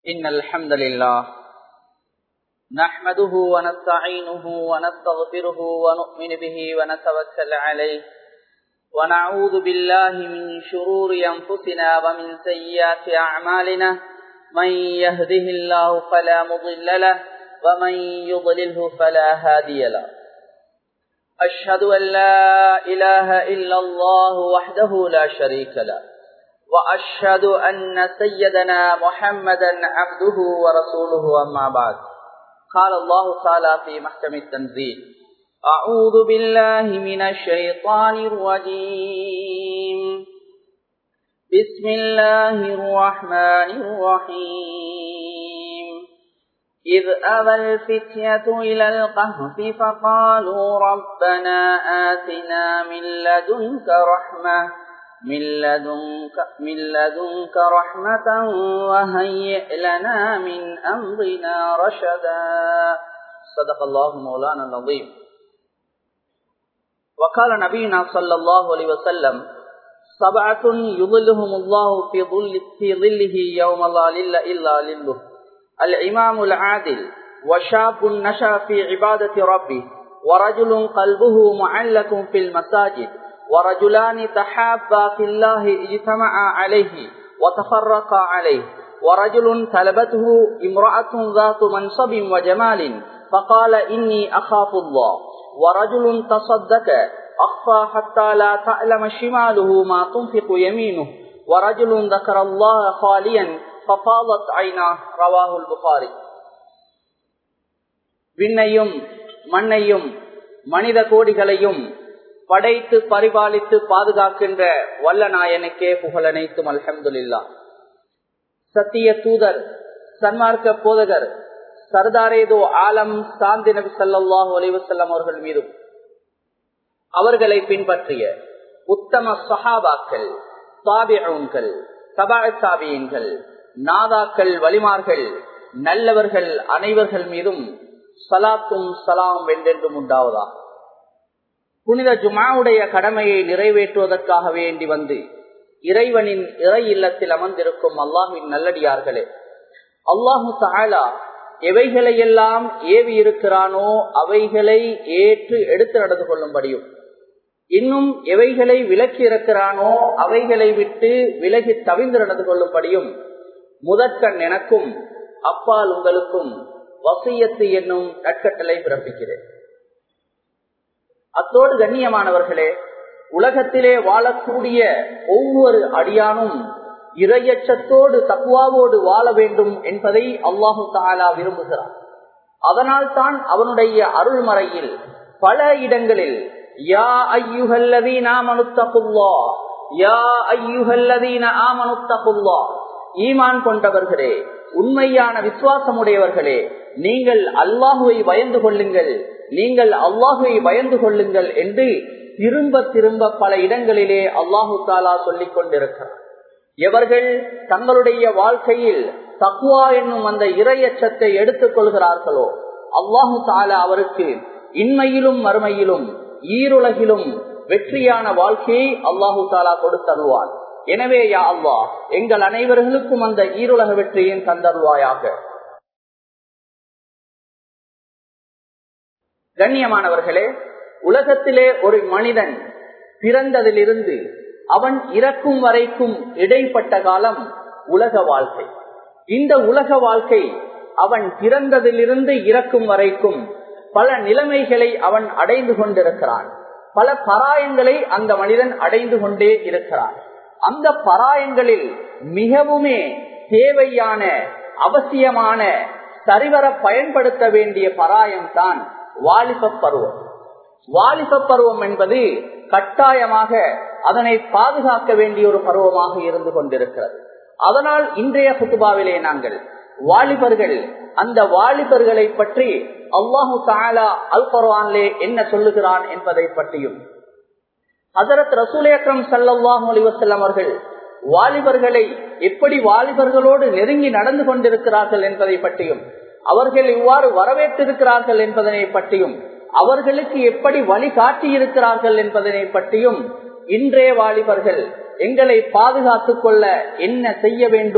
إن الحمد لله نحمده ونستعينه ونستغفره ونؤمن به ونتوكل عليه ونعوذ بالله من شرور أنفسنا ومن سيئات أعمالنا من يهده الله فلا مضل له ومن يضلله فلا هادي له أشهد أن لا إله إلا الله وحده لا شريك له وأشهد أن سيدنا محمدا عبده ورسوله أما بعد قال الله تعالى في محكم التنزيل أعوذ بالله من الشيطان الرجيم بسم الله الرحمن الرحيم إذ أبى الفتية إلى القهف فقالوا ربنا آتنا من لدنك رحمة من لدنك, من لدنك رحمة وهيئ لنا من أمرنا رشدا صدق الله مولانا العظيم وقال نبينا صلى الله عليه وسلم سبعة يظلهم الله في, ظل في ظله يوم لا لل إلا لله الإمام العادل وشاب نشأ في عبادة ربه ورجل قلبه معلق في المساجد ورجلان تحابا في الله اجتمعا عليه وتفرقا عليه ورجل طلبته امرأة ذات منصب وجمال فقال إني أخاف الله ورجل تصدق أخفى حتى لا تعلم شماله ما تنفق يمينه ورجل ذكر الله خاليا ففاضت عيناه رواه البخاري விண்ணையும் மண்ணையும் மனித கோடிகளையும் படைத்து பரிபாலித்து பாதுகாக்கின்ற வல்ல நாயனுக்கே புகழனைத்தும் அல்ஹம்துல்லா சத்திய தூதர் சன்மார்க்க போதகர் சர்தாரேதோ ஆலம் சாந்தி நபி சல்லாஹூ அலிவசல்லம் அவர்கள் மீதும் அவர்களை பின்பற்றிய உத்தம சஹாபாக்கள் தாபியன்கள் தபா சாபியன்கள் நாதாக்கள் வலிமார்கள் நல்லவர்கள் அனைவர்கள் மீதும் சலாத்தும் சலாம் என்றென்றும் உண்டாவதா புனித ஜுமாவுடைய கடமையை நிறைவேற்றுவதற்காக வேண்டி வந்து இறைவனின் இறை இல்லத்தில் அமர்ந்திருக்கும் அல்லாஹின் நல்லடியார்களே அல்லாஹு தாலா எவைகளையெல்லாம் ஏவி இருக்கிறானோ அவைகளை ஏற்று எடுத்து நடந்து கொள்ளும்படியும் இன்னும் எவைகளை விலக்கி இருக்கிறானோ அவைகளை விட்டு விலகி தவிந்து நடந்து கொள்ளும்படியும் முதற்கண் எனக்கும் அப்பால் உங்களுக்கும் வசியத்து என்னும் நட்கட்டளை பிறப்பிக்கிறேன் அத்தோடு கண்ணியமானவர்களே உலகத்திலே வாழக்கூடிய ஒவ்வொரு அடியானும் இரையச்சத்தோடு தக்குவாவோடு வாழ வேண்டும் என்பதை அல்லாஹு தாலா விரும்புகிறார் அதனால் தான் அவனுடைய அருள்மறையில் பல இடங்களில் யா ஐயுகல்லதீன ஆமனுத்தகுல்லா யா ஐயுகல்லதீன ஆமனுத்தகுல்லா ஈமான் கொண்டவர்களே உண்மையான விசுவாசமுடையவர்களே நீங்கள் அல்லாஹுவை பயந்து கொள்ளுங்கள் நீங்கள் அல்லாஹுவை பயந்து கொள்ளுங்கள் என்று திரும்ப திரும்ப பல இடங்களிலே அல்லாஹு தாலா சொல்லிக் கொண்டிருக்கிறார் எவர்கள் தங்களுடைய வாழ்க்கையில் தக்குவா என்னும் அந்த இரையச்சத்தை எடுத்துக் கொள்கிறார்களோ அல்லாஹு தாலா அவருக்கு இன்மையிலும் மறுமையிலும் ஈருலகிலும் வெற்றியான வாழ்க்கையை அல்லாஹு தாலா கொடுத்தருவார் எனவே யா அல்லா எங்கள் அனைவர்களுக்கும் அந்த ஈருலக வெற்றியின் தந்தருவாயாக கண்ணியமானவர்களே உலகத்திலே ஒரு மனிதன் பிறந்ததிலிருந்து அவன் இறக்கும் வரைக்கும் இடைப்பட்ட காலம் உலக வாழ்க்கை இந்த உலக வாழ்க்கை அவன் பிறந்ததிலிருந்து இறக்கும் வரைக்கும் பல நிலைமைகளை அவன் அடைந்து கொண்டிருக்கிறான் பல பராயங்களை அந்த மனிதன் அடைந்து கொண்டே இருக்கிறான் அந்த பராயங்களில் மிகவுமே தேவையான அவசியமான சரிவர பயன்படுத்த வேண்டிய பராயம் தான் வாலிப பருவம் வாலிப பருவம் என்பது கட்டாயமாக அதனை பாதுகாக்க வேண்டிய ஒரு பருவமாக இருந்து கொண்டிருக்கிறது அதனால் இன்றைய குத்துபாவிலே நாங்கள் வாலிபர்கள் அந்த வாலிபர்களை பற்றி அல்லாஹு தாலா அல் பர்வான்லே என்ன சொல்லுகிறான் என்பதை பற்றியும் ஹசரத் ரசூல் அக்ரம் சல்லாஹூ அலிவசல்லம் அவர்கள் வாலிபர்களை எப்படி வாலிபர்களோடு நெருங்கி நடந்து கொண்டிருக்கிறார்கள் என்பதை பற்றியும் அவர்கள் இவ்வாறு வரவேற்றிருக்கிறார்கள் என்பதனை பற்றியும் அவர்களுக்கு எப்படி வழிகாட்டி இருக்கிறார்கள் என்பதனை பற்றியும் இன்றைய வாலிபர்கள் எங்களை பாதுகாத்துக் கொள்ள என்ன செய்ய வேண்டும்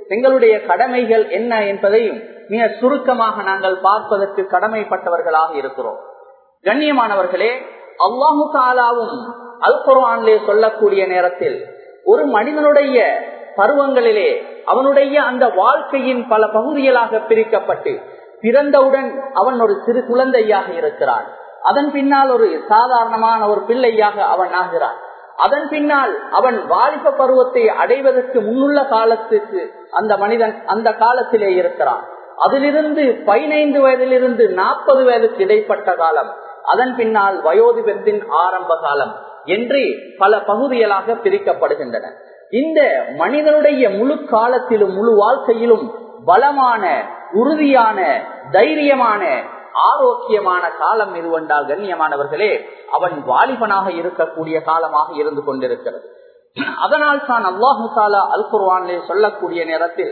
எங்களுடைய கடமைகள் என்ன என்பதையும் மிக சுருக்கமாக நாங்கள் பார்ப்பதற்கு கடமைப்பட்டவர்களாக இருக்கிறோம் கண்ணியமானவர்களே அல்லாஹு தாலாவும் அல் குர்ஆனிலே சொல்லக்கூடிய நேரத்தில் ஒரு மனிதனுடைய பருவங்களிலே அவனுடைய அந்த வாழ்க்கையின் பல பகுதிகளாக பிரிக்கப்பட்டு பிறந்தவுடன் அவன் ஒரு சிறு குழந்தையாக இருக்கிறான் அதன் பின்னால் ஒரு சாதாரணமான ஒரு பிள்ளையாக அவன் ஆகிறான் அதன் பின்னால் அவன் வாலிப பருவத்தை அடைவதற்கு முன்னுள்ள காலத்துக்கு அந்த மனிதன் அந்த காலத்திலே இருக்கிறான் அதிலிருந்து பதினைந்து வயதிலிருந்து நாற்பது வயதுக்கு இடைப்பட்ட காலம் அதன் பின்னால் வயோதிபத்தின் ஆரம்ப காலம் என்று பல பகுதிகளாக பிரிக்கப்படுகின்றன இந்த மனிதனுடைய முழு காலத்திலும் முழு வாழ்க்கையிலும் பலமான உறுதியான தைரியமான ஆரோக்கியமான காலம் எதுவென்றால் கண்ணியமானவர்களே அவன் வாலிபனாக இருக்கக்கூடிய காலமாக இருந்து கொண்டிருக்கிறது அதனால் தான் அல்லாஹு தாலா அல் குர்வானிலே சொல்லக்கூடிய நேரத்தில்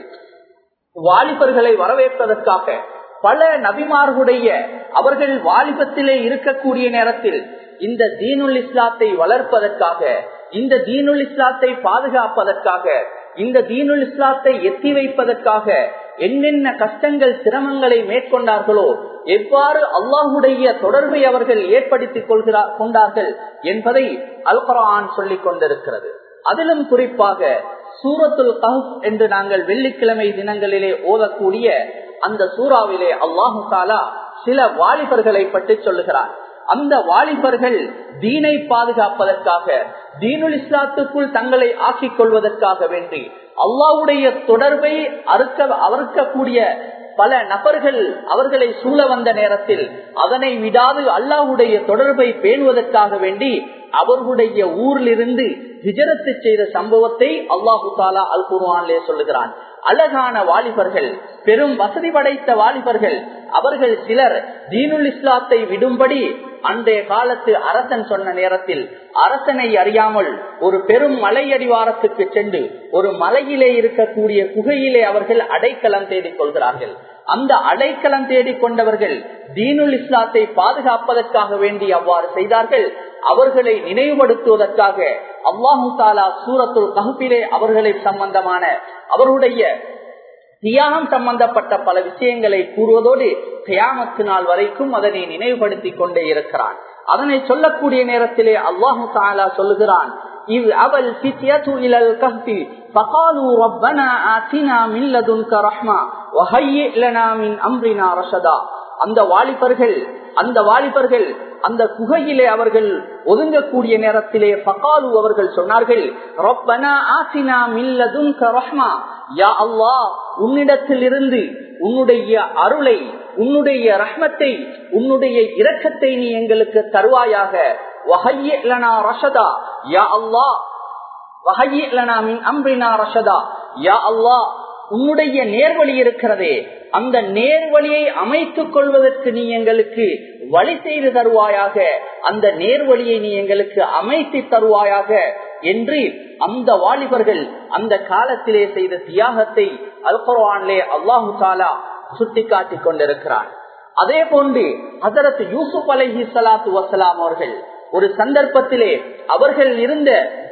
வாலிபர்களை வரவேற்பதற்காக பல நபிமார்களுடைய அவர்கள் வாலிபத்திலே இருக்கக்கூடிய நேரத்தில் இந்த தீனுல் இஸ்லாத்தை வளர்ப்பதற்காக இந்த தீனுல் இஸ்லாத்தை பாதுகாப்பதற்காக இந்த தீனுல் இஸ்லாத்தை எத்தி வைப்பதற்காக என்னென்ன கஷ்டங்கள் சிரமங்களை மேற்கொண்டார்களோ எவ்வாறு அல்லாஹுடைய தொடர்பை அவர்கள் ஏற்படுத்திக் கொள்கிறார் கொண்டார்கள் என்பதை அல்கரான் சொல்லிக் கொண்டிருக்கிறது அதிலும் குறிப்பாக சூரத்துல் கஹப் என்று நாங்கள் வெள்ளிக்கிழமை தினங்களிலே ஓதக்கூடிய அந்த சூறாவிலே அல்லாஹு தாலா சில வாலிபர்களை பற்றி சொல்லுகிறார் அந்த வாலிபர்கள் தீனை பாதுகாப்பதற்காக தீனுல் இஸ்லாத்துக்குள் தங்களை ஆக்கிக் கொள்வதற்காக வேண்டி அல்லாவுடைய தொடர்பை அறுக்க அறுக்கக்கூடிய பல நபர்கள் அவர்களை சூழ வந்த நேரத்தில் அதனை விடாது அல்லாஹுடைய தொடர்பை பேணுவதற்காக வேண்டி அவர்களுடைய ஊரிலிருந்து ஹிஜரத்து செய்த சம்பவத்தை அல்லாஹு தாலா அல் குர்வானிலே சொல்லுகிறான் அழகான வாலிபர்கள் பெரும் வசதி படைத்த வாலிபர்கள் அவர்கள் சிலர் தீனுல் இஸ்லாத்தை விடும்படி அன்றைய காலத்து அரசன் சொன்ன நேரத்தில் அரசனை அறியாமல் ஒரு பெரும் மலை அடிவாரத்துக்கு சென்று ஒரு மலையிலே இருக்கக்கூடிய குகையிலே அவர்கள் அடைக்கலம் தேடிக் கொள்கிறார்கள் அந்த அடைக்கலம் தேடிக் கொண்டவர்கள் தீனுல் இஸ்லாத்தை பாதுகாப்பதற்காக வேண்டி அவ்வாறு செய்தார்கள் அவர்களை நினைவுபடுத்துவதற்காக அல்லாஹு தாலா சூரத்துல் கஹப்பிலே அவர்களை சம்பந்தமான அவருடைய தியாகம் சம்பந்தப்பட்ட பல விஷயங்களை கூறுவதோடு தியாமத்து நாள் வரைக்கும் அதனை நினைவுபடுத்திக் கொண்டே இருக்கிறான் அதனை சொல்லக்கூடிய நேரத்திலே அல்லாஹு தாலா சொல்லுகிறான் இவ் அவள் இலல் கஹ்பி فقالوا ربنا آتنا من لدنك رحمة وهيئ لنا من أمرنا رشدا அந்த வாலிபர்கள் அந்த வாலிபர்கள் அந்த குகையிலே அவர்கள் ஒதுங்கக்கூடிய நேரத்திலே பகாலு அவர்கள் சொன்னார்கள் ரொப்பனா ஆசினா மில்லதும் ரஹ்மா யா அல்லா உன்னிடத்தில் இருந்து உன்னுடைய அருளை உன்னுடைய ரஹ்மத்தை உன்னுடைய இரக்கத்தை நீ எங்களுக்கு தருவாயாக வஹையலனா ரஷதா யா அல்லா வஹையலனா மின் அம்ரினா ரஷதா யா அல்லா உன்னுடைய நேர்வழி இருக்கிறதே அந்த நேர்வழியை அமைத்துக் கொள்வதற்கு நீ எங்களுக்கு வழி செய்து தருவாயாக அந்த நேர்வழியை நீ எங்களுக்கு அமைத்து தருவாயாக என்று அந்த வாலிபர்கள் அந்த காலத்திலே செய்த தியாகத்தை அல்பர்வானிலே அல்லாஹு தாலா சுட்டிக்காட்டிக் கொண்டிருக்கிறான் அதே போன்று ஹசரத் யூசுப் அலஹி சலாத்து வசலாம் அவர்கள் ஒரு சந்தர்ப்பத்திலே அவர்கள் இருந்த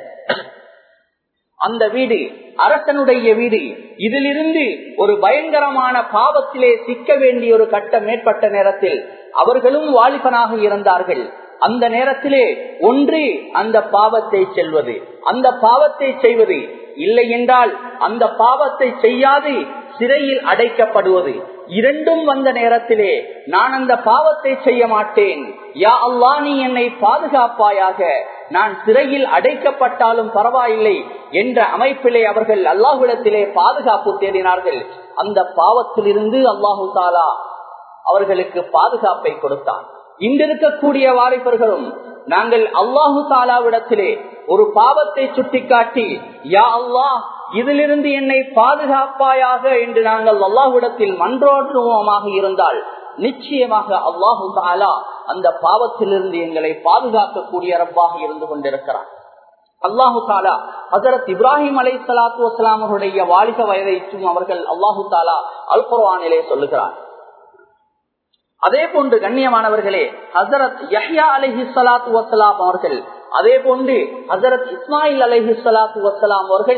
அந்த வீடு அரசனுடைய வீடு இதிலிருந்து ஒரு பயங்கரமான பாவத்திலே சிக்க வேண்டிய ஒரு கட்டம் ஏற்பட்ட நேரத்தில் அவர்களும் வாலிபனாக இருந்தார்கள் அந்த நேரத்திலே ஒன்று அந்த பாவத்தை செல்வது அந்த பாவத்தை செய்வது இல்லை என்றால் அந்த பாவத்தை செய்யாது சிறையில் அடைக்கப்படுவது இரண்டும் வந்த நேரத்திலே நான் அந்த பாவத்தை செய்ய மாட்டேன் யா அல்லா நீ என்னை பாதுகாப்பாயாக நான் சிறையில் அடைக்கப்பட்டாலும் பரவாயில்லை என்ற அமைப்பிலே அவர்கள் அல்லாஹுடத்திலே பாதுகாப்பு தேடினார்கள் அந்த பாவத்திலிருந்து அல்லாஹு தாலா அவர்களுக்கு பாதுகாப்பை கொடுத்தான் இன்றிருக்கக்கூடிய வாலிபர்களும் நாங்கள் அல்லாஹு தாலாவிடத்திலே ஒரு பாவத்தை சுட்டிக்காட்டி யா அல்லாஹ் இதிலிருந்து என்னை பாதுகாப்பாயாக என்று நாங்கள் அல்லாஹுடத்தில் மன்றோடுவோமாக இருந்தால் நிச்சயமாக அல்லாஹு தாலா அந்த பாவத்திலிருந்து எங்களை பாதுகாக்கக்கூடிய ரப்பாக இருந்து கொண்டிருக்கிறார் அல்லாஹு தாலா ஹசரத் இப்ராஹிம் அலை சலாத்து வசலாம் அவருடைய வாலிக வயதைச்சும் அவர்கள் அல்லாஹு தாலா அல்குர்வானிலே சொல்லுகிறார் அதே போன்று கண்ணியமானவர்களே ஹசரத் யஹ்யா அலஹி சலாத்து வசலாம் அவர்கள் அதே போன்று ஹசரத் இஸ்மாயில் அலஹி சலாத்து வசலாம் அவர்கள்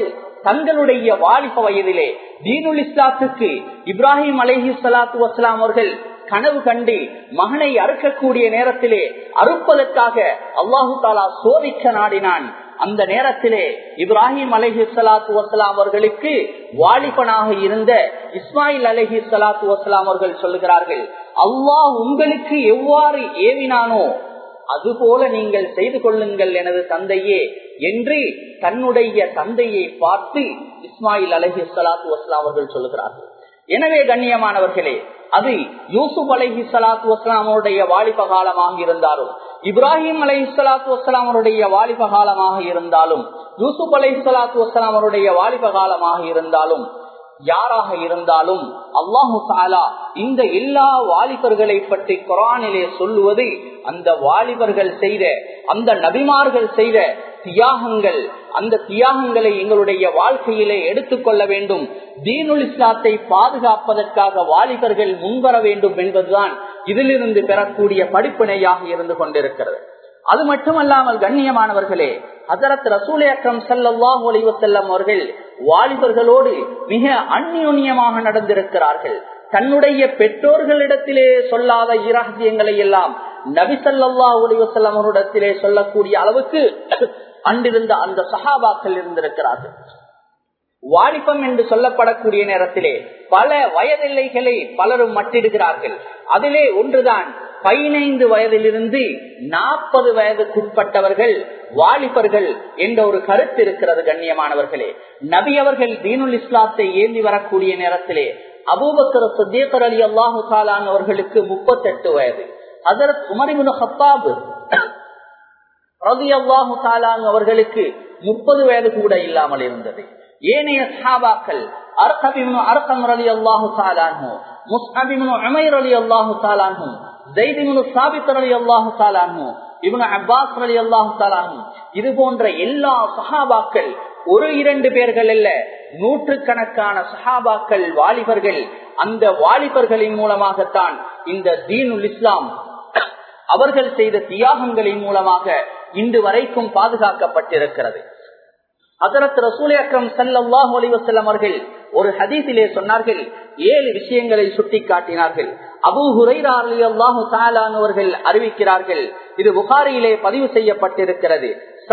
தங்களுடைய வாலிப வயதிலே தீனுல் இஸ்லாத்துக்கு இப்ராஹிம் அலஹி சலாத்து வஸ்லாம் அவர்கள் கனவு கண்டு மகனை அறுக்கக்கூடிய நேரத்திலே அறுப்பதற்காக அல்லாஹு தாலா சோதிக்க நாடினான் அந்த நேரத்திலே இப்ராஹிம் அலஹி சலாத்து வசலாம் அவர்களுக்கு வாலிபனாக இருந்த இஸ்மாயில் அலஹி சலாத்து வசலாம் அவர்கள் சொல்லுகிறார்கள் அல்லாஹ் உங்களுக்கு எவ்வாறு ஏவினானோ அதுபோல நீங்கள் செய்து கொள்ளுங்கள் எனது தந்தையே என்று தன்னுடைய தந்தையை பார்த்து இஸ்மாயில் அலஹி சலாத்து வஸ்லாம் அவர்கள் சொல்லுகிறார்கள் எனவே கண்ணியமானவர்களே அது யூசுப் அலஹி சலாத்து வஸ்லாமருடைய வாலிப காலமாக இருந்தாலும் இப்ராஹிம் அலஹி சலாத்து வஸ்லாமருடைய வாலிப காலமாக இருந்தாலும் யூசுப் அலஹி சலாத்து வஸ்லாமருடைய வாலிப காலமாக இருந்தாலும் யாராக இருந்தாலும் அல்லாஹு தாலா இந்த எல்லா வாலிபர்களை பற்றி குரானிலே சொல்லுவது அந்த வாலிபர்கள் செய்த அந்த நபிமார்கள் செய்த தியாகங்கள் அந்த தியாகங்களை எங்களுடைய வாழ்க்கையிலே எடுத்துக்கொள்ள வேண்டும் தீனுல் இஸ்லாத்தை பாதுகாப்பதற்காக வாலிபர்கள் முன்வர வேண்டும் என்பதுதான் இதிலிருந்து பெறக்கூடிய படிப்பினையாக இருந்து கொண்டிருக்கிறது அது மட்டுமல்லாமல் கண்ணியமானவர்களே ஹசரத் ரசூல் அக்ரம் சல்லாஹூ அலிவசல்லம் அவர்கள் வாலிபர்களோடு மிக அந்நியுன்யமாக நடந்திருக்கிறார்கள் தன்னுடைய பெற்றோர்களிடத்திலே சொல்லாத இரகசியங்களை எல்லாம் நபி சல்லா அலிவசல்லம் அவரிடத்திலே சொல்லக்கூடிய அளவுக்கு அன்றிருந்த அந்த சஹாபாக்கள் இருந்திருக்கிறார்கள் வாலிபம் என்று சொல்லப்படக்கூடிய நேரத்திலே பல வயதில்லைகளை பலரும் மட்டிடுகிறார்கள் அதிலே ஒன்றுதான் பதினைந்து வயதிலிருந்து நாற்பது வயதுக்குட்பட்டவர்கள் வாலிபர்கள் என்ற ஒரு கருத்து இருக்கிறது கண்ணியமானவர்களே நபி அவர்கள் தீனுல் இஸ்லாத்தை ஏந்தி வரக்கூடிய நேரத்திலே அபூபக்கர் சத்தேகர் அலி அல்லாஹு சாலான் அவர்களுக்கு முப்பத்தெட்டு வயது அதற்கு உமரிமுன ஹத்தாபு ரவி அல்லாஹு சாலான் அவர்களுக்கு முப்பது வயது கூட இல்லாமல் இருந்தது ஏனைய சஹாபாக்கள் அர்கபிமுனு அர்கம் ரலி அல்லாஹு சாலான்ஹு முஸ்அபிமுனு உமைர் அலி அல்லாஹு சாலான்ஹு ஜெய்திமுனு சாபித் அலி அல்லாஹு சாலான்ஹு இவனு அப்பாஸ் அலி அல்லாஹு சாலான்ஹு இது போன்ற எல்லா சஹாபாக்கள் ஒரு இரண்டு பேர்கள் அல்ல நூற்று கணக்கான சஹாபாக்கள் வாலிபர்கள் அந்த வாலிபர்களின் மூலமாகத்தான் இந்த தீனுல் இஸ்லாம் அவர்கள் செய்த தியாகங்களின் மூலமாக இன்று வரைக்கும் பாதுகாக்கப்பட்டிருக்கிறது அதரத் ரசூல் அக்ரம் சல்லாஹூ அலிவசல்லம் அவர்கள் ஒரு ஹதீஸிலே சொன்னார்கள் ஏழு விஷயங்களை சுட்டி காட்டினார்கள் அபு ஹுரைரா அலி அல்லாஹு அவர்கள் அறிவிக்கிறார்கள் இது புகாரியிலே பதிவு செய்யப்பட்டிருக்கிறது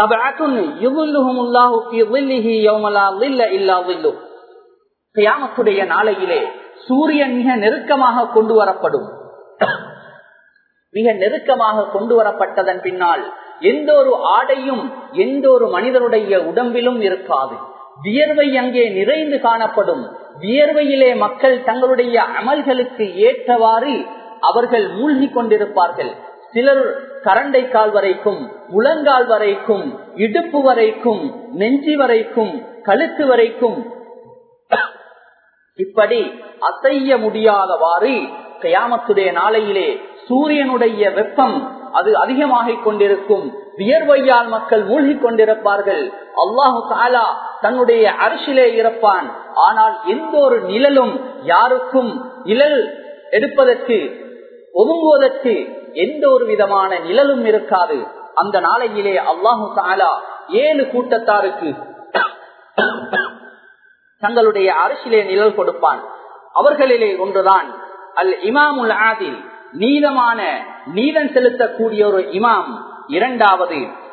கியாமத்துடைய நாளையிலே சூரியன் மிக நெருக்கமாக கொண்டு வரப்படும் மிக நெருக்கமாக கொண்டு வரப்பட்டதன் பின்னால் எந்த ஒரு ஆடையும் எந்த ஒரு மனிதனுடைய உடம்பிலும் இருக்காது வியர்வை அங்கே நிறைந்து காணப்படும் வியர்வையிலே மக்கள் தங்களுடைய அமல்களுக்கு ஏற்றவாறு அவர்கள் மூழ்கி கொண்டிருப்பார்கள் சிலர் கரண்டை கால் வரைக்கும் முழங்கால் வரைக்கும் இடுப்பு வரைக்கும் நெஞ்சி வரைக்கும் கழுத்து வரைக்கும் இப்படி அசைய முடியாதவாறு கயாமத்துடைய நாளையிலே சூரியனுடைய வெப்பம் அது அதிகமாகிக் கொண்டிருக்கும் வியர்வையால் மக்கள் மூழ்கி கொண்டிருப்பார்கள் அல்லாஹு தாலா தன்னுடைய அரசிலே இருப்பான் ஆனால் எந்த ஒரு நிழலும் யாருக்கும் நிழல் எடுப்பதற்கு ஒதுங்குவதற்கு எந்த ஒரு விதமான நிழலும் இருக்காது அந்த நாளையிலே அல்லாஹு தாலா ஏழு கூட்டத்தாருக்கு தங்களுடைய அரசிலே நிழல் கொடுப்பான் அவர்களிலே ஒன்றுதான் அல் இமாமுல் ஆதில் நீளமான நீளம் செலுத்தக்கூடிய ஒரு இமாம் இரண்டாவது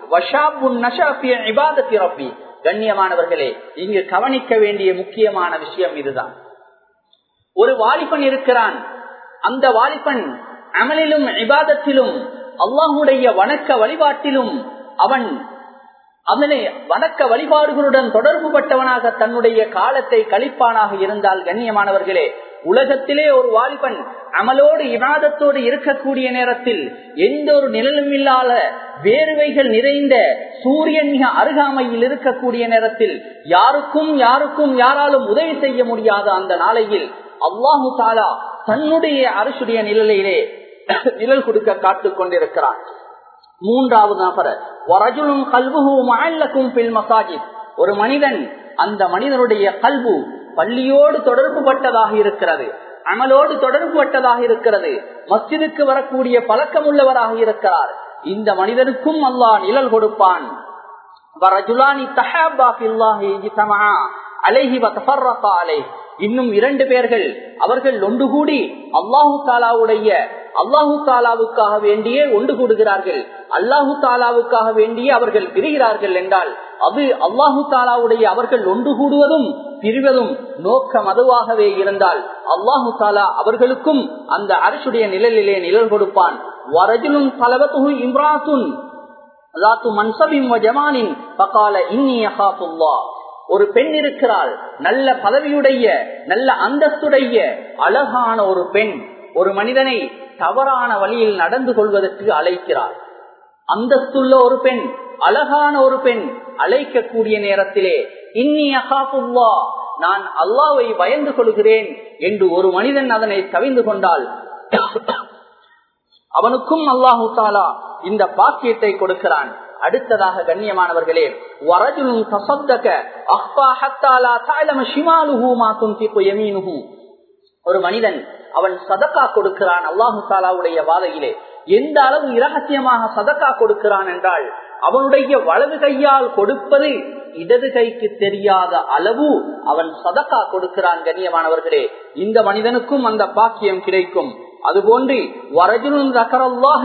கண்ணியமானவர்களே இங்கு கவனிக்க வேண்டிய முக்கியமான விஷயம் இதுதான் ஒரு வாலிபன் இருக்கிறான் அந்த வாலிபன் அமலிலும் இபாதத்திலும் அல்லாஹுடைய வணக்க வழிபாட்டிலும் அவன் அவனை வணக்க வழிபாடுகளுடன் தொடர்பு பட்டவனாக தன்னுடைய காலத்தை கழிப்பானாக இருந்தால் கண்ணியமானவர்களே உலகத்திலே ஒரு வாலிபன் அமலோடு இவாதத்தோடு இருக்கக்கூடிய நேரத்தில் எந்த ஒரு நிழலும் இல்லாத வேர்வைகள் நிறைந்த சூரியன் மிக அருகாமையில் இருக்கக்கூடிய நேரத்தில் யாருக்கும் யாருக்கும் யாராலும் உதவி செய்ய முடியாத அந்த நாளையில் அல்லாஹு தாலா தன்னுடைய அரசுடைய நிழலிலே நிழல் கொடுக்க காத்துக் கொண்டிருக்கிறான் மூன்றாவது நபர் வரஜுலும் கல்வுகும் மல்லக்கும் பில் மசாஜித் ஒரு மனிதன் அந்த மனிதனுடைய கல்வு பள்ளியோடு தொடர்பு பட்டதாக இருக்கிறது அமலோடு தொடர்பு பட்டதாக இருக்கிறது மஸ்ஜிதுக்கு வரக்கூடிய பழக்கம் உள்ளவராக இருக்கிறார் இந்த மனிதனுக்கும் அல்லாஹ் நிழல் கொடுப்பான் அலைஹி வத்தஃபர்ரகா அலை இன்னும் இரண்டு பேர்கள் அவர்கள் ஒன்று கூடி அல்லாஹு தாலாவுடைய அல்லாஹு தாலாவுக்காக வேண்டியே ஒன்று கூடுகிறார்கள் அல்லாஹு தாலாவுக்காக வேண்டியே அவர்கள் பிரிகிறார்கள் என்றால் அது அல்லாஹு தாலாவுடைய அவர்கள் ஒன்று கூடுவதும் பிரிவதும் நோக்கம் அதுவாகவே இருந்தால் அல்லாஹு தாலா அவர்களுக்கும் அந்த அரசுடைய நிழலிலே நிழல் கொடுப்பான் வரஜிலும் தலவத்துகு இம்ராத்துன் அதாத்து மன்சபின் ஜமானின் பகால இன்னி அகாத்துல்லா ஒரு பெண் இருக்கிறாள் நல்ல பதவியுடைய நல்ல அந்தஸ்துடைய அழகான ஒரு பெண் ஒரு மனிதனை தவறான வழியில் நடந்து கொள்வதற்கு அழைக்கிறாள் அந்தஸ்துள்ள ஒரு பெண் அழகான ஒரு பெண் அழைக்கக்கூடிய நேரத்திலே இன்னி அகாபுல்லா நான் அல்லாவை பயந்து கொள்கிறேன் என்று ஒரு மனிதன் அதனை தவிந்து கொண்டால் அவனுக்கும் அல்லாஹு தாலா இந்த பாக்கியத்தை கொடுக்கிறான் அடுத்ததாக கண்ணியமானவர்களே வரஜுலும் தசத்தக அஹ்பா ஹத்தாலா தாயலம ஷிமாலுஹு மாத்தும் திப்பு யமீனுஹு ஒரு மனிதன் அவன் சதக்கா கொடுக்கிறான் அல்லாஹு தாலாவுடைய வாதையிலே எந்த அளவு இரகசியமாக சதக்கா கொடுக்கிறான் என்றால் அவனுடைய வலது கையால் கொடுப்பது இடது கைக்கு தெரியாத அளவு அவன் சதக்கா கொடுக்கிறான் கண்ணியமானவர்களே இந்த மனிதனுக்கும் அந்த பாக்கியம் கிடைக்கும் அதுபோன்று வரஜுலும் ரக்கரல்லாக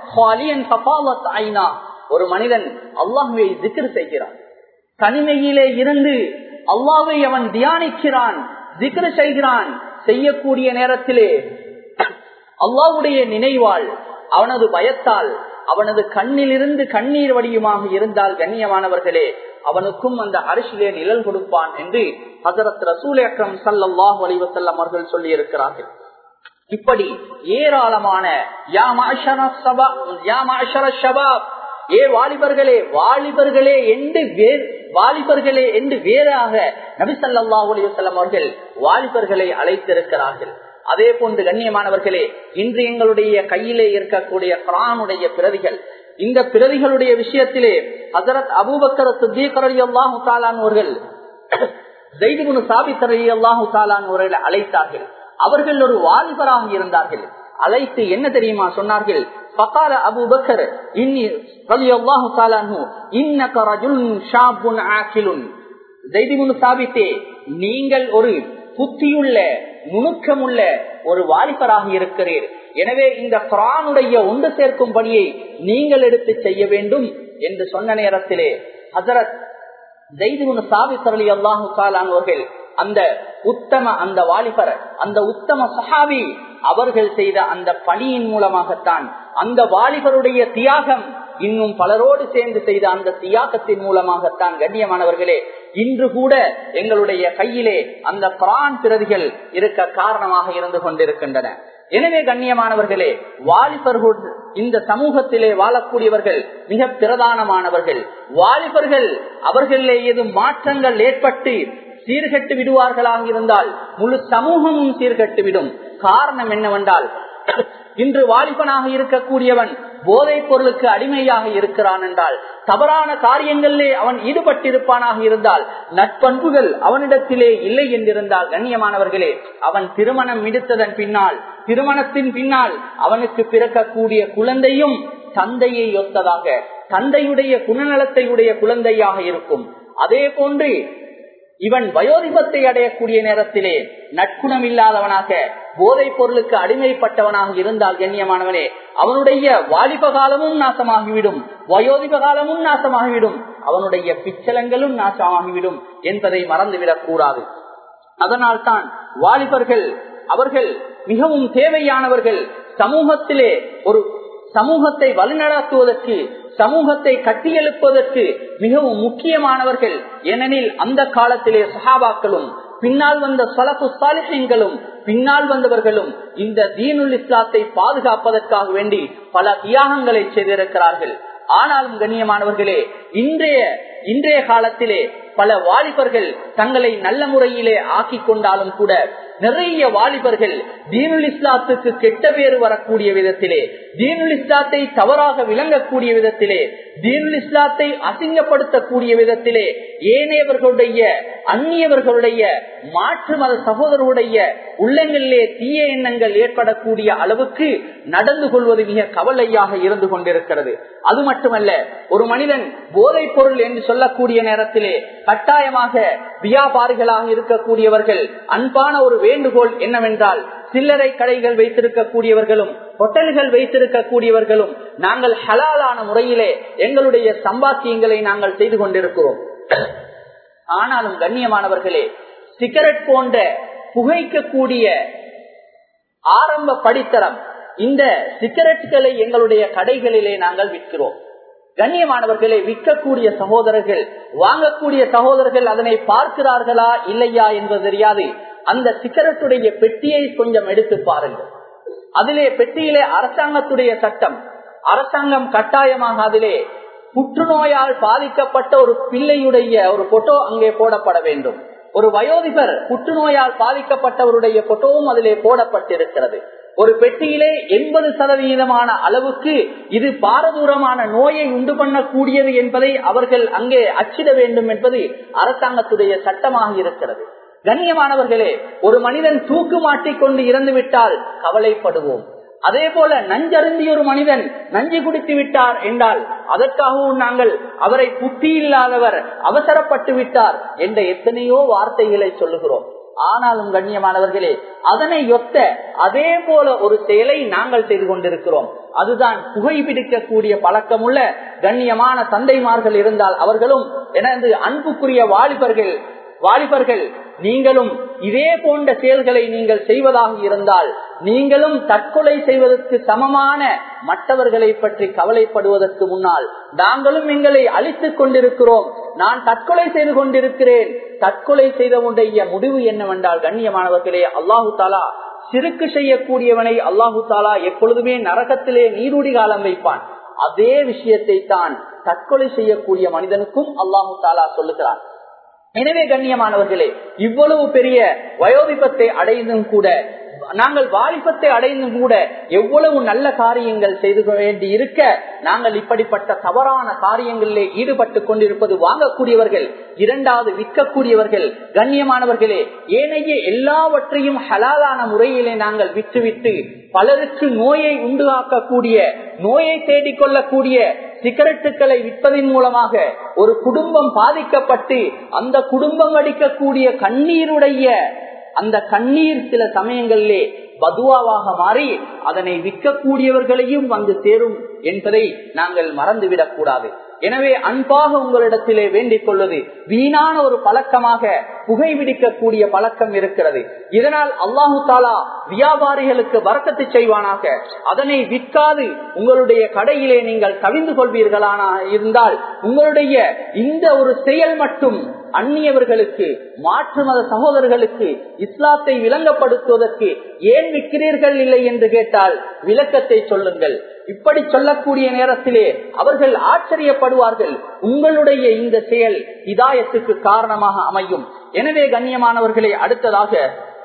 ஒரு மனிதன் அல்லாஹுவை திக்ரு செய்கிறான் தனிமையிலே இருந்து அல்லாவை அவன் தியானிக்கிறான் திக்ரு செய்கிறான் செய்யக்கூடிய நேரத்திலே அல்லாவுடைய நினைவால் அவனது பயத்தால் அவனது கண்ணிலிருந்து கண்ணீர் வடியுமாக இருந்தால் கண்ணியமானவர்களே அவனுக்கும் அந்த அரிசிலே நிழல் கொடுப்பான் என்று ஹசரத் ரசூல் அக்ரம் சல்லாஹ் வலிவசல்லம் அவர்கள் சொல்லி இருக்கிறார்கள் இப்படி ஏராளமான ஏ வாலிபர்களே வாலிபர்களே என்று வேறு வாலிபர்களே என்று வேறாக நபிசல்லாஹ் அலிவசல்லம் அவர்கள் வாலிபர்களை அழைத்திருக்கிறார்கள் அதே போன்று கண்ணியமானவர்களே இன்று எங்களுடைய கையிலே இருக்கக்கூடிய குரானுடைய பிரதிகள் இந்த பிரதிகளுடைய விஷயத்திலே ஹசரத் அபூபக்கர் சித்தீகரடி அல்லாஹு தாலான் அவர்கள் ஜெய்துகுனு சாபித்தரடி அல்லாஹு தாலான் அவர்களை அழைத்தார்கள் அவர்கள் ஒரு வாலிபராக இருந்தார்கள் அழைத்து என்ன தெரியுமா சொன்னார்கள் فقال ابو بكر اني رضي الله تعالى عنه انك رجل شاب عاقل زيد بن ثابت நீங்கள் ஒரு புத்தியுள்ள நுணுக்கமுள்ள ஒரு வாலிபராக இருக்கிறீர் எனவே இந்த குரானுடைய ஒன்று சேர்க்கும் பணியை நீங்கள் எடுத்து செய்ய வேண்டும் என்று சொன்ன நேரத்திலே ஹசரத் ஜெய்துகுன் சாபித்தரலி அல்லாஹு அவர்கள் அந்த உத்தம அந்த வாலிபர் அந்த உத்தம சஹாபி அவர்கள் செய்த அந்த பணியின் மூலமாகத்தான் அந்த வாலிபருடைய தியாகம் இன்னும் பலரோடு சேர்ந்து செய்த அந்த தியாகத்தின் மூலமாகத்தான் கண்ணியமானவர்களே இன்று கூட எங்களுடைய கையிலே அந்த குரான் பிரதிகள் இருக்க காரணமாக இருந்து கொண்டிருக்கின்றன எனவே கண்ணியமானவர்களே வாலிபர்கள் இந்த சமூகத்திலே வாழக்கூடியவர்கள் மிக பிரதானமானவர்கள் வாலிபர்கள் அவர்களிலே ஏதும் மாற்றங்கள் ஏற்பட்டு சீர்கட்டு விடுவார்களாக இருந்தால் முழு சமூகமும் சீர்கட்டு விடும் காரணம் என்னவென்றால் இன்று வாலிபனாக இருக்கக்கூடியவன் போதைப் பொருளுக்கு அடிமையாக இருக்கிறான் என்றால் தவறான காரியங்களிலே அவன் ஈடுபட்டிருப்பானாக இருந்தால் நட்பண்புகள் அவனிடத்திலே இல்லை என்றிருந்தால் கண்ணியமானவர்களே அவன் திருமணம் எடுத்ததன் பின்னால் திருமணத்தின் பின்னால் அவனுக்கு பிறக்கக்கூடிய குழந்தையும் தந்தையை ஒத்ததாக தந்தையுடைய குணநலத்தை உடைய குழந்தையாக இருக்கும் அதே போன்று இவன் வயோதிபத்தை அடையக்கூடிய நேரத்திலே நட்குணம் இல்லாதவனாக போதைப் பொருளுக்கு அடிமைப்பட்டவனாக இருந்தால் கண்ணியமானவனே அவனுடைய வாலிப காலமும் நாசமாகிவிடும் வயோதிப காலமும் நாசமாகிவிடும் அவனுடைய பிச்சலங்களும் நாசமாகிவிடும் என்பதை மறந்துவிடக் கூடாது அதனால் தான் வாலிபர்கள் அவர்கள் மிகவும் தேவையானவர்கள் சமூகத்திலே ஒரு சமூகத்தை வழிநடத்துவதற்கு சமூகத்தை கட்டியெழுப்பதற்கு மிகவும் முக்கியமானவர்கள் ஏனெனில் அந்த காலத்திலே சஹாபாக்களும் பின்னால் வந்த சலப்பு சாலிஹங்களும் பின்னால் வந்தவர்களும் இந்த தீனுல் இஸ்லாத்தை பாதுகாப்பதற்காக வேண்டி பல தியாகங்களை செய்திருக்கிறார்கள் ஆனாலும் கண்ணியமானவர்களே இன்றைய இன்றைய காலத்திலே பல வாலிபர்கள் தங்களை நல்ல முறையிலே ஆக்கி கொண்டாலும் கூட நிறைய வாலிபர்கள் தீனுல் இஸ்லாத்துக்கு கெட்ட பேரு வரக்கூடிய விதத்திலே தீனுல் இஸ்லாத்தை தவறாக விளங்கக்கூடிய விதத்திலே தீனுல் இஸ்லாத்தை அசிங்கப்படுத்தக்கூடிய விதத்திலே ஏனையவர்களுடைய அந்நியவர்களுடைய மாற்று மத சகோதரருடைய உள்ளங்களிலே தீய எண்ணங்கள் ஏற்படக்கூடிய அளவுக்கு நடந்து கொள்வது மிக கவலையாக இருந்து கொண்டிருக்கிறது அது மட்டுமல்ல ஒரு மனிதன் போதைப் பொருள் என்று சொல்லக்கூடிய நேரத்திலே கட்டாயமாக வியாபாரிகளாக இருக்கக்கூடியவர்கள் அன்பான ஒரு வேண்டுகோள் என்னவென்றால் சில்லறை கடைகள் வைத்திருக்கக்கூடியவர்களும் ஹோட்டல்கள் வைத்திருக்கக்கூடியவர்களும் நாங்கள் ஹலாலான முறையிலே எங்களுடைய சம்பாத்தியங்களை நாங்கள் செய்து கொண்டிருக்கிறோம் ஆனாலும் கண்ணியமானவர்களே சிகரெட் போன்ற புகைக்கக்கூடிய ஆரம்ப படித்தரம் இந்த சிகரெட்களை எங்களுடைய கடைகளிலே நாங்கள் விற்கிறோம் கண்ணியமானவர்களை விற்கக்கூடிய சகோதரர்கள் வாங்கக்கூடிய சகோதரர்கள் அதனை பார்க்கிறார்களா இல்லையா என்பது தெரியாது அந்த சிகரெட்டுடைய பெட்டியை கொஞ்சம் எடுத்து பாருங்கள் அதிலே பெட்டியிலே அரசாங்கத்துடைய சட்டம் அரசாங்கம் கட்டாயமாக அதிலே புற்றுநோயால் பாதிக்கப்பட்ட ஒரு பிள்ளையுடைய ஒரு போட்டோ அங்கே போடப்பட வேண்டும் ஒரு வயோதிபர் புற்றுநோயால் பாதிக்கப்பட்டவருடைய போட்டோவும் அதிலே போடப்பட்டிருக்கிறது ஒரு பெட்டியிலே எண்பது சதவீதமான அளவுக்கு இது பாரதூரமான நோயை உண்டு பண்ணக்கூடியது என்பதை அவர்கள் அங்கே அச்சிட வேண்டும் என்பது அரசாங்கத்துடைய சட்டமாக இருக்கிறது கண்ணியமானவர்களே ஒரு மனிதன் தூக்கு மாட்டிக்கொண்டு இறந்து விட்டால் கவலைப்படுவோம் அதே போல நஞ்சருந்தி ஒரு மனிதன் நஞ்சு குடித்து விட்டார் என்றால் அதற்காகவும் நாங்கள் அவரை புத்தி இல்லாதவர் அவசரப்பட்டு விட்டார் என்ற எத்தனையோ வார்த்தைகளை சொல்லுகிறோம் ஆனாலும் கண்ணியமானவர்களே அதனை ஒத்த அதே போல ஒரு செயலை நாங்கள் செய்து கொண்டிருக்கிறோம் அதுதான் புகைப்பிடிக்கக்கூடிய பழக்கமுள்ள கண்ணியமான தந்தைமார்கள் இருந்தால் அவர்களும் எனது அன்புக்குரிய வாலிபர்கள் வாலிபர்கள் நீங்களும் இதே போன்ற செயல்களை நீங்கள் செய்வதாக இருந்தால் நீங்களும் தற்கொலை செய்வதற்கு சமமான மற்றவர்களை பற்றி கவலைப்படுவதற்கு முன்னால் நாங்களும் எங்களை அழித்துக் கொண்டிருக்கிறோம் நான் தற்கொலை செய்து கொண்டிருக்கிறேன் தற்கொலை செய்தவனுடைய முடிவு என்னவென்றால் கண்ணியமானவர்களே அல்லாஹு தாலா சிறுக்கு செய்யக்கூடியவனை அல்லாஹு தாலா எப்பொழுதுமே நரகத்திலே நீரூடி காலம் வைப்பான் அதே விஷயத்தை தான் தற்கொலை செய்யக்கூடிய மனிதனுக்கும் அல்லாஹு தாலா சொல்லுகிறான் எனவே கண்ணியமானவர்களே இவ்வளவு பெரிய வயோதிபத்தை அடைந்தும் கூட நாங்கள் வாலிபத்தை அடைந்தும் கூட எவ்வளவு நல்ல காரியங்கள் செய்து வேண்டி இருக்க நாங்கள் இப்படிப்பட்ட தவறான காரியங்களிலே ஈடுபட்டு கொண்டிருப்பது வாங்கக்கூடியவர்கள் இரண்டாவது விற்கக்கூடியவர்கள் கண்ணியமானவர்களே ஏனைய எல்லாவற்றையும் ஹலாலான முறையிலே நாங்கள் விட்டுவிட்டு பலருக்கு நோயை உண்டாக்கக்கூடிய நோயை தேடிக்கொள்ளக்கூடிய சிகரெட்டுகளை விற்பதன் மூலமாக ஒரு குடும்பம் பாதிக்கப்பட்டு அந்த குடும்பம் அடிக்கக்கூடிய கண்ணீருடைய அந்த கண்ணீர் சில சமயங்களிலே பதுவாவாக மாறி அதனை விற்கக்கூடியவர்களையும் வந்து சேரும் என்பதை நாங்கள் மறந்துவிடக் கூடாது எனவே அன்பாக உங்களிடத்திலே வேண்டிக் கொள்வது வீணான ஒரு பழக்கமாக புகைவிடிக்கக்கூடிய பழக்கம் இருக்கிறது இதனால் அல்லாஹு தாலா வியாபாரிகளுக்கு வரக்கத்து செய்வானாக அதனை விற்காது உங்களுடைய கடையிலே நீங்கள் கவிந்து கொள்வீர்களான இருந்தால் உங்களுடைய இந்த ஒரு செயல் மட்டும் அந்நியவர்களுக்கு மாற்று மத சகோதரர்களுக்கு இஸ்லாத்தை விளங்கப்படுத்துவதற்கு ஏன் விற்கிறீர்கள் இல்லை என்று கேட்டால் விளக்கத்தை சொல்லுங்கள் இப்படி சொல்லக்கூடிய நேரத்திலே அவர்கள் ஆச்சரியப்படுவார்கள் உங்களுடைய இந்த செயல் இதாயத்துக்கு காரணமாக அமையும் எனவே கண்ணியமானவர்களை அடுத்ததாக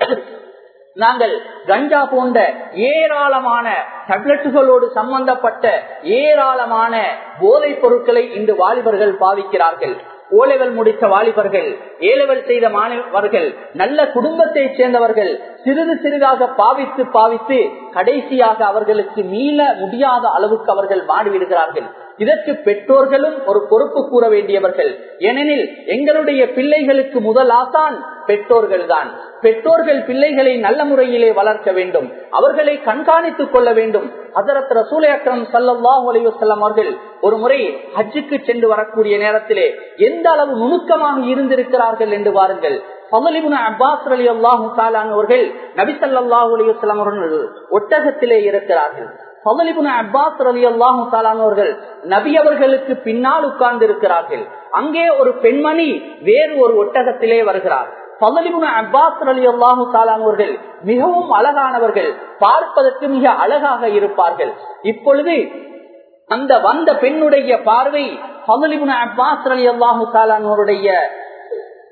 நாங்கள் கஞ்சா போன்ற ஏராளமான டப்லெட்டுகளோடு சம்பந்தப்பட்ட ஏராளமான போதைப் பொருட்களை இன்று வாலிபர்கள் பாவிக்கிறார்கள் ஓலெவல் முடித்த வாலிபர்கள் ஏலெவல் செய்த மாணவர்கள் நல்ல குடும்பத்தை சேர்ந்தவர்கள் சிறிது சிறிதாக பாவித்து பாவித்து கடைசியாக அவர்களுக்கு மீள முடியாத அளவுக்கு அவர்கள் மாடிவிடுகிறார்கள் இதற்கு பெற்றோர்களும் ஒரு பொறுப்பு கூற வேண்டியவர்கள் ஏனெனில் எங்களுடைய பிள்ளைகளுக்கு முதல் ஆசான் பெற்றோர்கள் தான் பெற்றோர்கள் பிள்ளைகளை நல்ல முறையிலே வளர்க்க வேண்டும் அவர்களை கண்காணித்துக் கொள்ள வேண்டும் அதரத் ரசூலை அக்ரம் சல்லாஹூ அலைவசல்லம் அவர்கள் ஒரு முறை ஹஜ்ஜுக்கு சென்று வரக்கூடிய நேரத்திலே எந்த அளவு நுணுக்கமாக இருந்திருக்கிறார்கள் என்று பாருங்கள் அப்பாஸ் அலி அல்லாஹு அவர்கள் நபிசல்லாஹூ அலைவசல்லம் அவர்கள் ஒட்டகத்திலே இருக்கிறார்கள் அப்பாஸ் அலி அல்லாஹு அவர்கள் நபி அவர்களுக்கு பின்னால் உட்கார்ந்து இருக்கிறார்கள் அங்கே ஒரு பெண்மணி வேறு ஒரு ஒட்டகத்திலே வருகிறார் அப்பாஸ் அலி அல்லாஹு அவர்கள் மிகவும் அழகானவர்கள் பார்ப்பதற்கு மிக அழகாக இருப்பார்கள் இப்பொழுது அந்த வந்த பெண்ணுடைய பார்வை அப்பாஸ் அலி அல்லாஹு தாலானுடைய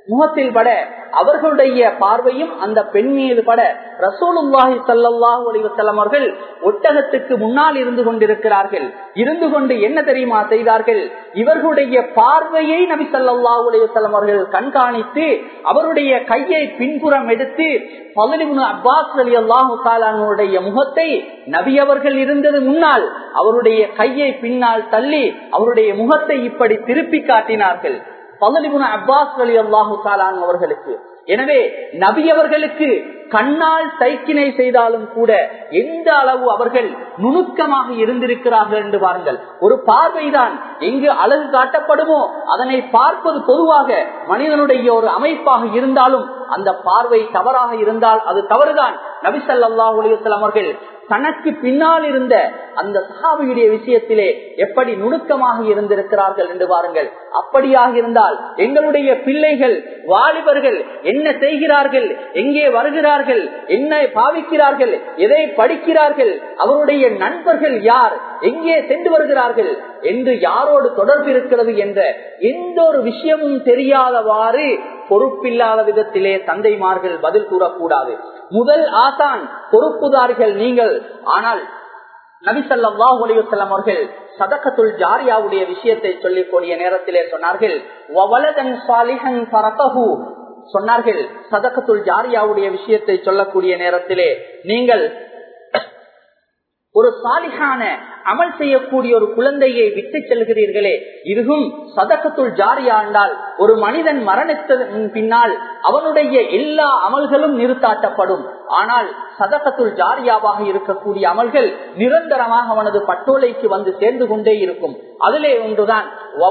முகத்தில் பட அவர்களுடைய பார்வையும் அந்த பெண் மீது பட ரசூலுல்லாஹி சல்லாஹூ அலிவசல்லம் அவர்கள் ஒட்டகத்துக்கு முன்னால் இருந்து கொண்டிருக்கிறார்கள் இருந்து கொண்டு என்ன தெரியுமா செய்தார்கள் இவர்களுடைய பார்வையை நபி சல்லாஹூ அலிவசல்லம் அவர்கள் கண்காணித்து அவருடைய கையை பின்புறம் எடுத்து பதினொன்று அப்பாஸ் அலி அல்லாஹு முகத்தை நபி அவர்கள் இருந்தது முன்னால் அவருடைய கையை பின்னால் தள்ளி அவருடைய முகத்தை இப்படி திருப்பி காட்டினார்கள் பதலிபுன அப்பாஸ் அலி அல்லாஹு தாலான் அவர்களுக்கு எனவே நபி அவர்களுக்கு கண்ணால் தைக்கினை செய்தாலும் கூட எந்த அளவு அவர்கள் நுணுக்கமாக இருந்திருக்கிறார்கள் என்று பாருங்கள் ஒரு பார்வைதான் எங்கு அழகு காட்டப்படுமோ அதனை பார்ப்பது பொதுவாக மனிதனுடைய ஒரு அமைப்பாக இருந்தாலும் அந்த பார்வை தவறாக இருந்தால் அது தவறுதான் நபிசல்லா அலிவசலம் அவர்கள் தனக்கு பின்னால் இருந்த அந்த சஹாபியுடைய விஷயத்திலே எப்படி நுணுக்கமாக இருந்திருக்கிறார்கள் என்று பாருங்கள் அப்படியாக இருந்தால் எங்களுடைய பிள்ளைகள் வாலிபர்கள் என்ன செய்கிறார்கள் எங்கே வருகிறார்கள் என்ன பாவிக்கிறார்கள் எதை படிக்கிறார்கள் அவருடைய நண்பர்கள் யார் எங்கே சென்று வருகிறார்கள் என்று யாரோடு தொடர்பு இருக்கிறது என்ற எந்த ஒரு விஷயமும் தெரியாதவாறு பொறுப்பில்லாத விதத்திலே தந்தைமார்கள் பதில் கூறக்கூடாது முதல் ஆசான் பொறுப்புதார்கள் நீங்கள் ஆனால் நபிசல்லாஹ் அலிவசல்லம் அவர்கள் சதக்கத்துள் ஜாரியாவுடைய விஷயத்தை சொல்லிக் கூடிய நேரத்திலே சொன்னார்கள் சொன்னார்கள் சதக்கத்துள் ஜாரியாவுடைய விஷயத்தை சொல்லக்கூடிய நேரத்திலே நீங்கள் ஒரு சாலிகான அமல் செய்யக்கூடிய ஒரு குழந்தையை விட்டு செல்கிறீர்களே இதுவும் சதக்கத்துள் ஜாரியா என்றால் ஒரு மனிதன் மரணித்ததன் பின்னால் அவனுடைய எல்லா அமல்களும் நிறுத்தாட்டப்படும் ஆனால் சதக்கத்துள் ஜாரியாவாக இருக்கக்கூடிய அமல்கள் நிரந்தரமாக அவனது பட்டோலைக்கு வந்து சேர்ந்து கொண்டே இருக்கும் அதிலே ஒன்றுதான்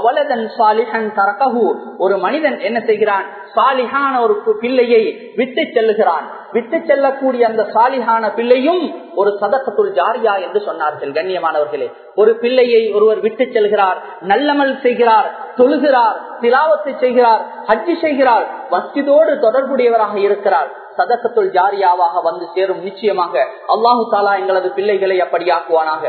ஒரு மனிதன் என்ன செய்கிறான் சாலிகான ஒரு பிள்ளையை விட்டு செல்லுகிறான் விட்டு செல்லக்கூடிய அந்த சாலிகான பிள்ளையும் ஒரு சதக்கத்துள் ஜாரியா என்று சொன்னார்கள் கண்ணியமானவர்களே ஒரு பிள்ளையை ஒருவர் விட்டு செல்கிறார் நல்லமல் செய்கிறார் தொழுகிறார் திலாவத்தை செய்கிறார் ஹஜ்ஜி செய்கிறார் மஸ்ஜிதோடு தொடர்புடையவராக இருக்கிறார் சதக்கத்துள் ஜாரியாவாக வந்து சேரும் நிச்சயமாக அல்லாஹு தாலா எங்களது பிள்ளைகளை அப்படியாக்குவானாக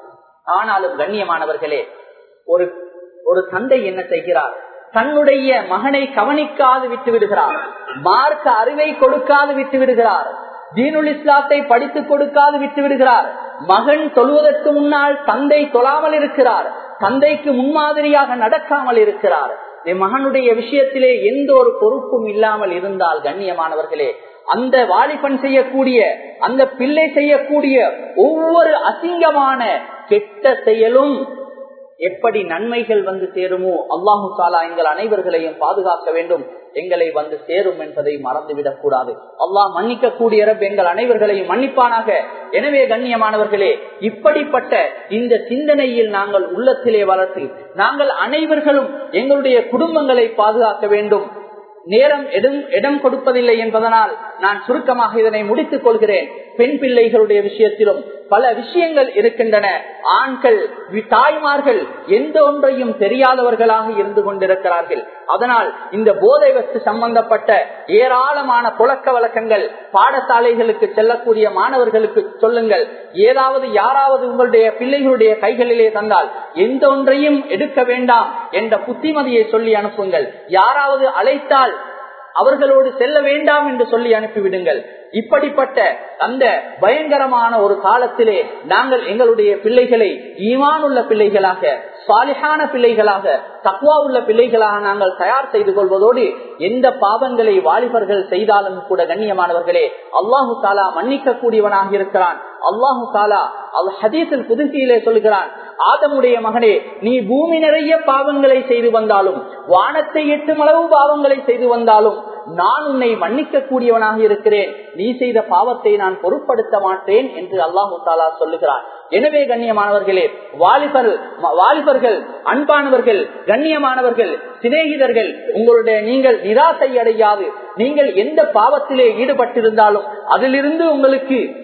ஆனாலும் கண்ணியமானவர்களே ஒரு ஒரு தந்தை என்ன செய்கிறார் தன்னுடைய மகனை கவனிக்காது விட்டு விடுகிறார் மார்க்க அறிவை கொடுக்காது விட்டு விடுகிறார் தீனுல் இஸ்லாத்தை படித்துக் கொடுக்காது விட்டு விடுகிறார் மகன் தொழுவதற்கு முன்னால் தந்தை தொழாமல் இருக்கிறார் தந்தைக்கு முன்மாதிரியாக நடக்காமல் இருக்கிறார் என் மகனுடைய விஷயத்திலே எந்த ஒரு பொறுப்பும் இல்லாமல் இருந்தால் கண்ணியமானவர்களே அந்த வாலிபன் செய்யக்கூடிய அந்த பிள்ளை செய்யக்கூடிய ஒவ்வொரு அசிங்கமான கெட்ட செயலும் எப்படி நன்மைகள் வந்து சேருமோ அல்லாஹு சாலா எங்கள் அனைவர்களையும் பாதுகாக்க வேண்டும் எங்களை வந்து சேரும் என்பதை மறந்துவிடக் கூடாது அல்லாஹ் மன்னிக்க கூடிய எங்கள் அனைவர்களையும் மன்னிப்பானாக எனவே கண்ணியமானவர்களே இப்படிப்பட்ட இந்த சிந்தனையில் நாங்கள் உள்ளத்திலே வளர்த்து நாங்கள் அனைவர்களும் எங்களுடைய குடும்பங்களை பாதுகாக்க வேண்டும் நேரம் இடம் இடம் கொடுப்பதில்லை என்பதனால் நான் சுருக்கமாக இதனை முடித்துக் கொள்கிறேன் பெண் பிள்ளைகளுடைய விஷயத்திலும் பல விஷயங்கள் இருக்கின்றன ஆண்கள் தாய்மார்கள் எந்த ஒன்றையும் தெரியாதவர்களாக இருந்து கொண்டிருக்கிறார்கள் அதனால் இந்த போதை வஸ்து சம்பந்தப்பட்ட ஏராளமான புழக்க வழக்கங்கள் பாடசாலைகளுக்கு செல்லக்கூடிய மாணவர்களுக்கு சொல்லுங்கள் ஏதாவது யாராவது உங்களுடைய பிள்ளைகளுடைய கைகளிலே தந்தால் எந்த ஒன்றையும் எடுக்க வேண்டாம் என்ற புத்திமதியை சொல்லி அனுப்புங்கள் யாராவது அழைத்தால் அவர்களோடு செல்ல வேண்டாம் என்று சொல்லி அனுப்பிவிடுங்கள் இப்படிப்பட்ட அந்த பயங்கரமான ஒரு காலத்திலே நாங்கள் எங்களுடைய பிள்ளைகளை ஈமானுள்ள பிள்ளைகளாக சாலிகான பிள்ளைகளாக தக்குவா உள்ள பிள்ளைகளாக நாங்கள் தயார் செய்து கொள்வதோடு எந்த பாவங்களை வாலிபர்கள் செய்தாலும் கூட கண்ணியமானவர்களே அல்லாஹு தாலா மன்னிக்க கூடியவனாக இருக்கிறான் அல்லாஹு தாலா அவ் ஹதீஸில் புதுசியிலே சொல்கிறான் ஆதமுடைய மகனே நீ பூமி நிறைய பாவங்களை செய்து வந்தாலும் வானத்தை எட்டும் அளவு பாவங்களை செய்து வந்தாலும் நான் உன்னை மன்னிக்க கூடியவனாக இருக்கிறேன் நீ செய்த பாவத்தை நான் பொருட்படுத்த மாட்டேன் என்று அல்லாஹு தாலா சொல்லுகிறான் எனவே கண்ணியமானவர்களே வாலிபர் வாலிபர்கள் அன்பானவர்கள் கண்ணியமானவர்கள் சிநேகிதர்கள் உங்களுடைய நீங்கள் நிராசை அடையாது நீங்கள் எந்த பாவத்திலே ஈடுபட்டிருந்தாலும் அதிலிருந்து உங்களுக்கு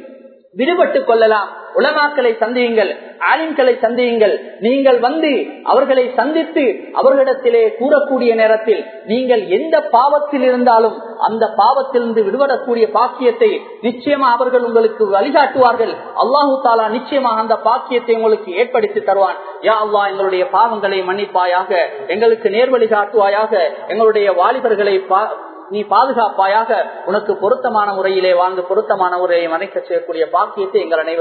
விடுபட்டுக் கொள்ளலாம் உலமாக்களை சந்தியுங்கள் ஆலிம்களை சந்தியுங்கள் நீங்கள் வந்து அவர்களை சந்தித்து அவர்களிடத்திலே கூறக்கூடிய நேரத்தில் நீங்கள் எந்த பாவத்தில் இருந்தாலும் அந்த பாவத்திலிருந்து விடுபடக்கூடிய பாக்கியத்தை நிச்சயமா அவர்கள் உங்களுக்கு வழிகாட்டுவார்கள் அல்லாஹு தாலா நிச்சயமாக அந்த பாக்கியத்தை உங்களுக்கு ஏற்படுத்தி தருவான் யா அல்லா எங்களுடைய பாவங்களை மன்னிப்பாயாக எங்களுக்கு நேர்வழி காட்டுவாயாக எங்களுடைய வாலிபர்களை நீ பாதுகாப்பாயாக உனக்கு பொருத்தமான முறையிலே வாங்க பொருத்தமான முறையை மறைக்க செய்யக்கூடிய பாக்கியத்தை எங்கள் அனைவரும்